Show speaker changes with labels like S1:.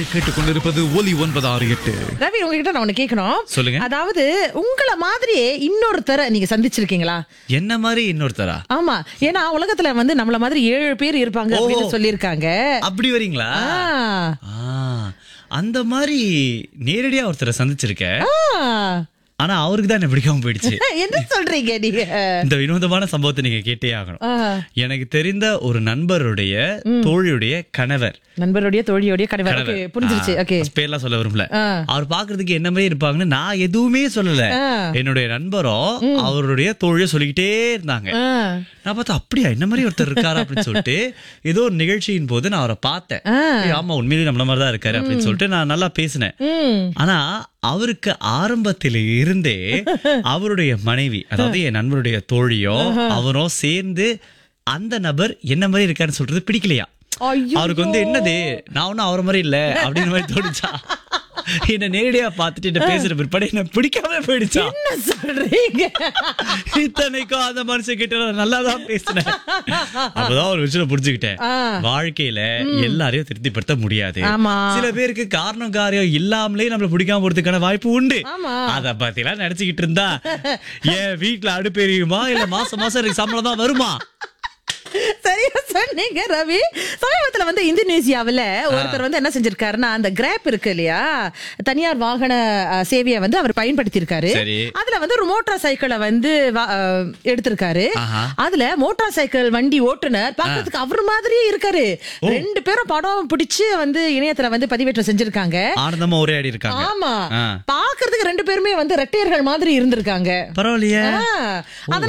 S1: கேட்டுக்கொண்டிருப்பது ஒலி ஒன்பது ஆறு எட்டு
S2: ரவி உங்ககிட்ட நான் ஒண்ணு கேட்கணும்
S1: சொல்லுங்க.
S2: அதாவது உங்கள மாதிரியே இன்னொருத்தரை நீங்க சந்திச்சிருக்கீங்களா
S1: என்ன மாதிரி இன்னொருத்தரா
S2: ஆமா ஏன்னா உலகத்துல வந்து நம்மள மாதிரி ஏழு பேர் இருப்பாங்க
S1: ஓ.
S2: அப்படின்னு சொல்லியிருக்காங்க
S1: அப்படி வரீங்களா
S2: ஆ.
S1: ஆ, அந்த மாதிரி நேரடியா ஒருத்தரை சந்திச்சிருக்கேன்
S2: ஆ.
S1: ஆனா அவருக்கு தான் என்ன பிடிக்காம போயிடுச்சு
S2: என்ன சொல்றீங்க நீங்க
S1: இந்த வினோதமான சம்பவத்தை நீங்க கேட்டே ஆகணும்
S2: ஆ.
S1: எனக்கு தெரிந்த ஒரு நண்பருடைய தோழியுடைய கணவர்
S2: நண்பருடைய தோழியோடைய கணவர்
S1: கணவர்.
S2: Okay, புரிஞ்சிருச்சு
S1: ஆ,
S2: ஓகே
S1: பேர்லாம் சொல்ல விரும்பல
S2: ஆ.
S1: அவர் பாக்குறதுக்கு என்ன மாதிரி இருப்பாங்கன்னு நான் எதுவுமே சொல்லல
S2: ஆ.
S1: என்னுடைய நண்பரும் அவருடைய தோழிய சொல்லிக்கிட்டே இருந்தாங்க நான் பார்த்தா அப்படியா என்ன மாதிரி ஒருத்தர் இருக்காரு அப்படின்னு சொல்லிட்டு ஏதோ ஒரு நிகழ்ச்சியின் போது நான் அவரை பார்த்தேன்
S2: ஆ.
S1: ஏய், ஆமா உண்மையிலேயே நம்மள மாதிரி தான் இருக்காரு அப்படின்னு சொல்லிட்டு நான் நல்லா பேசினேன்
S2: ம்
S1: ஆனா அவருக்கு ஆரம்பத்தில இருந்தே அவருடைய மனைவி அதாவது என் நண்பருடைய தோழியோ அவரும் சேர்ந்து அந்த நபர் என்ன மாதிரி இருக்காருன்னு சொல்றது பிடிக்கலையா
S2: ஐயோ.
S1: அவருக்கு வந்து என்னது நான் ஒன்னும் அவர மாதிரி இல்ல அப்படின்னு மாதிரி தோணுச்சா என்ன நேரடியா பார்த்துட்டு என்ன பேசுற பிற்பாடு என்ன பிடிக்காம போயிடுச்சா
S2: என்ன சொல்றீங்க
S1: இத்தனைக்கும் அந்த மனுஷன் கிட்ட நான் நல்லா தான் பேசினேன் அப்பதான் ஒரு விஷயம் புரிஞ்சுக்கிட்டேன்
S2: ஆ.
S1: வாழ்க்கையில எல்லாரையும் திருப்திப்படுத்த முடியாது
S2: ஆமா.
S1: சில பேருக்கு காரணம் காரியம் இல்லாமலே நம்மள பிடிக்காம போறதுக்கான வாய்ப்பு உண்டு
S2: ஆமா.
S1: அத பத்தி எல்லாம் நினைச்சுக்கிட்டு இருந்தா என் வீட்டுல அடுப்பெரியுமா இல்ல மாசம் மாசம் எனக்கு சம்பளம் தான் வருமா
S2: சரியா சொன்னீங்க ரவி சமீபத்துல வந்து இந்தோனேசியாவுல ஒருத்தர் வந்து என்ன செஞ்சிருக்காருன்னா அந்த கிராப் இருக்கு இல்லையா தனியார் வாகன அஹ், சேவையை வந்து அவர் பயன்படுத்தி இருக்காரு
S1: சரி.
S2: அதுல வந்து ஒரு மோட்டார் சைக்கிளை வந்து வா- அஹ், எடுத்திருக்காரு
S1: ஆஹா.
S2: அதுல மோட்டார் சைக்கிள் வண்டி ஓட்டுனர் பார்க்கிறதுக்கு அவர் மாதிரியே இருக்காரு ரெண்டு பேரும் படம் பிடிச்சு வந்து இணையத்துல வந்து பதிவேற்றம் செஞ்சிருக்காங்க
S1: ஆனந்தமா உரையாடி இருக்காங்க
S2: ஆமா
S1: ஆ.
S2: பாக்குறதுக்கு ரெண்டு பேருமே வந்து ரெட்டையர்கள் மாதிரி இருந்திருக்காங்க
S1: பரவாயில்லையே
S2: ஆ, அதனால